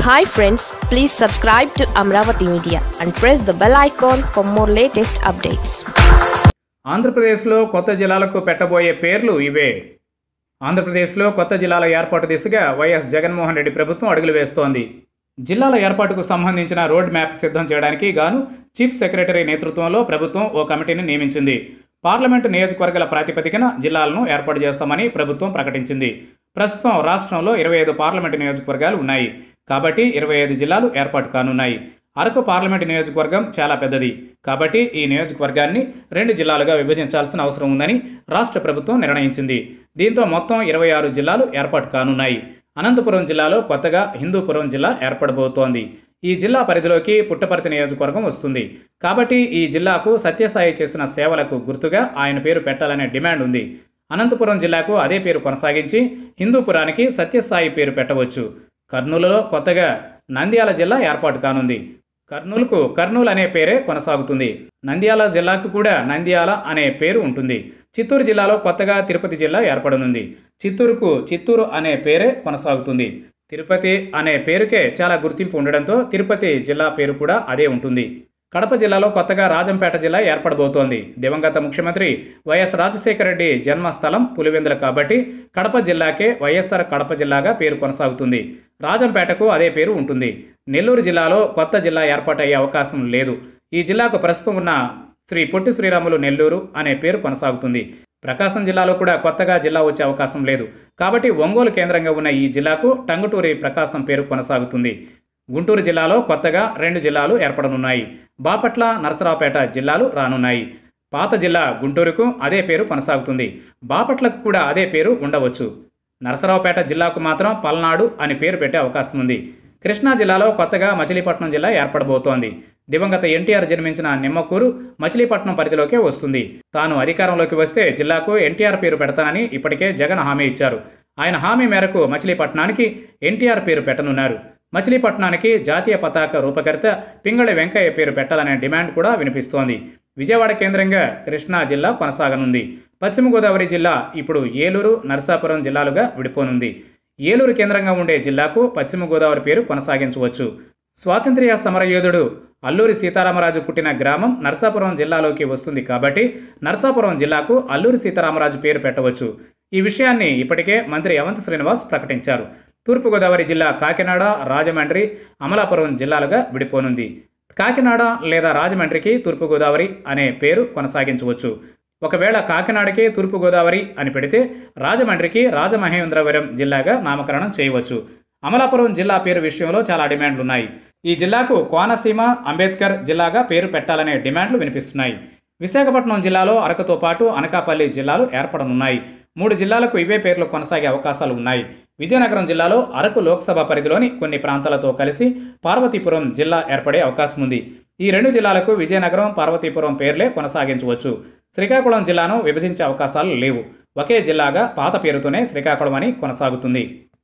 hi friends please subscribe to Amaravati media and press the bell icon for more latest updates ఆంధ్రప్రదేశ్లో కొత్త జిల్లాలకు పెట్టబోయే పేర్లు ఇవే ఆంధ్రప్రదేశ్లో కొత్త జిల్లాల ఏర్పాటు దిశగా వైఎస్ జగన్మోహన్ రెడ్డి ప్రభుత్వం అడుగులు వేస్తోంది జిల్లాల ఏర్పాటుకు సంబంధించిన రోడ్ మ్యాప్ సిద్ధం చేయడానికి గాను చీఫ్ సెక్రటరీ నేతృత్వంలో ప్రభుత్వం ఓ కమిటీని నియమించింది పార్లమెంటు నియోజకవర్గాల ప్రాతిపదికన జిల్లాలను ఏర్పాటు చేస్తామని ప్రభుత్వం ప్రకటించింది ప్రస్తుతం రాష్ట్రంలో ఇరవై ఐదు పార్లమెంటు నియోజకవర్గాలు ఉన్నాయి కాబట్టి ఇరవై ఐదు జిల్లాలు ఏర్పాటు కానున్నాయి అరకు పార్లమెంటు నియోజకవర్గం చాలా పెద్దది కాబట్టి ఈ నియోజకవర్గాన్ని రెండు జిల్లాలుగా విభజించాల్సిన అవసరం ఉందని రాష్ట్ర ప్రభుత్వం నిర్ణయించింది దీంతో మొత్తం ఇరవై ఆరు జిల్లాలు ఏర్పాటు కానున్నాయి అనంతపురం జిల్లాలో కొత్తగా హిందూపురం జిల్లా ఏర్పడబోతోంది ఈ జిల్లా పరిధిలోకి పుట్టపర్తి నియోజకవర్గం వస్తుంది కాబట్టి ఈ జిల్లాకు సత్యసాయి చేసిన సేవలకు గుర్తుగా ఆయన పేరు పెట్టాలనే డిమాండ్ ఉంది అనంతపురం జిల్లాకు అదే పేరు కొనసాగించి హిందూపురానికి సత్యసాయి పేరు పెట్టవచ్చు కర్నూలులో కొత్తగా నంద్యాల జిల్లా ఏర్పాటు కానుంది కర్నూలుకు కర్నూలు అనే పేరే కొనసాగుతుంది నంద్యాల జిల్లాకు కూడా నంద్యాల అనే పేరు ఉంటుంది చిత్తూరు జిల్లాలో కొత్తగా తిరుపతి జిల్లా ఏర్పడనుంది చిత్తూరుకు చిత్తూరు అనే పేరే కొనసాగుతుంది తిరుపతి అనే పేరుకే చాలా గుర్తింపు ఉండడంతో తిరుపతి జిల్లా పేరు కూడా అదే ఉంటుంది కడప జిల్లాలో కొత్తగా రాజంపేట జిల్లా ఏర్పడబోతోంది దివంగత ముఖ్యమంత్రి వైఎస్ రాజశేఖర రెడ్డి జన్మస్థలం పులివెందుల కాబట్టి కడప జిల్లాకే వైఎస్ఆర్ కడప జిల్లాగా పేరు కొనసాగుతుంది రాజంపేటకు అదే పేరు ఉంటుంది నెల్లూరు జిల్లాలో కొత్త జిల్లా ఏర్పాటయ్యే అవకాశం లేదు ఈ జిల్లాకు ప్రస్తుతం ఉన్న శ్రీ పొట్టి శ్రీరాములు నెల్లూరు అనే పేరు కొనసాగుతుంది ప్రకాశం జిల్లాలో కూడా కొత్తగా జిల్లా వచ్చే అవకాశం లేదు కాబట్టి ఒంగోలు కేంద్రంగా ఉన్న ఈ జిల్లాకు టంగుటూరి ప్రకాశం పేరు కొనసాగుతుంది గుంటూరు జిల్లాలో కొత్తగా రెండు జిల్లాలు ఏర్పడనున్నాయి బాపట్ల నరసరావుపేట జిల్లాలు రానున్నాయి పాత జిల్లా గుంటూరుకు అదే పేరు కొనసాగుతుంది బాపట్లకు కూడా అదే పేరు ఉండవచ్చు నరసరావుపేట జిల్లాకు మాత్రం పల్నాడు అని పేరు పెట్టే అవకాశం ఉంది కృష్ణా జిల్లాలో కొత్తగా మచిలీపట్నం జిల్లా ఏర్పడబోతోంది దివంగత ఎన్టీఆర్ జన్మించిన నిమ్మకూరు మచిలీపట్నం పరిధిలోకే వస్తుంది తాను అధికారంలోకి వస్తే జిల్లాకు ఎన్టీఆర్ పేరు పెడతానని ఇప్పటికే జగన్ హామీ ఇచ్చారు ఆయన హామీ మేరకు మచిలీపట్నానికి ఎన్టీఆర్ పేరు పెట్టనున్నారు మచిలీపట్నానికి జాతీయ పతాక రూపకర్త పింగళి వెంకయ్య పేరు పెట్టాలనే డిమాండ్ కూడా వినిపిస్తోంది విజయవాడ కేంద్రంగా కృష్ణా జిల్లా కొనసాగనుంది పశ్చిమ గోదావరి జిల్లా ఇప్పుడు ఏలూరు నరసాపురం జిల్లాలుగా విడిపోనుంది ఏలూరు కేంద్రంగా ఉండే జిల్లాకు పశ్చిమ గోదావరి పేరు కొనసాగించవచ్చు స్వాతంత్ర్య సమరయోధుడు అల్లూరి సీతారామరాజు పుట్టిన గ్రామం నరసాపురం జిల్లాలోకి వస్తుంది కాబట్టి నరసాపురం జిల్లాకు అల్లూరి సీతారామరాజు పేరు పెట్టవచ్చు ఈ విషయాన్ని ఇప్పటికే మంత్రి అవంతి శ్రీనివాస్ ప్రకటించారు తూర్పుగోదావరి జిల్లా కాకినాడ రాజమండ్రి అమలాపురం జిల్లాలుగా విడిపోనుంది కాకినాడ లేదా రాజమండ్రికి తూర్పుగోదావరి అనే పేరు కొనసాగించవచ్చు ఒకవేళ కాకినాడకి తూర్పుగోదావరి అని పెడితే రాజమండ్రికి రాజమహేంద్రవరం జిల్లాగా నామకరణం చేయవచ్చు అమలాపురం జిల్లా పేరు విషయంలో చాలా డిమాండ్లు ఉన్నాయి ఈ జిల్లాకు కోనసీమ అంబేద్కర్ జిల్లాగా పేరు పెట్టాలనే డిమాండ్లు వినిపిస్తున్నాయి విశాఖపట్నం జిల్లాలో అరకుతో పాటు అనకాపల్లి జిల్లాలు ఏర్పడనున్నాయి మూడు జిల్లాలకు ఇవే పేర్లు కొనసాగే అవకాశాలు ఉన్నాయి విజయనగరం జిల్లాలో అరకు లోక్సభ పరిధిలోని కొన్ని ప్రాంతాలతో కలిసి పార్వతీపురం జిల్లా ఏర్పడే అవకాశం ఉంది ఈ రెండు జిల్లాలకు విజయనగరం పార్వతీపురం పేర్లే కొనసాగించవచ్చు శ్రీకాకుళం జిల్లాను విభజించే అవకాశాలు లేవు ఒకే జిల్లాగా పాత పేరుతోనే శ్రీకాకుళం అని కొనసాగుతుంది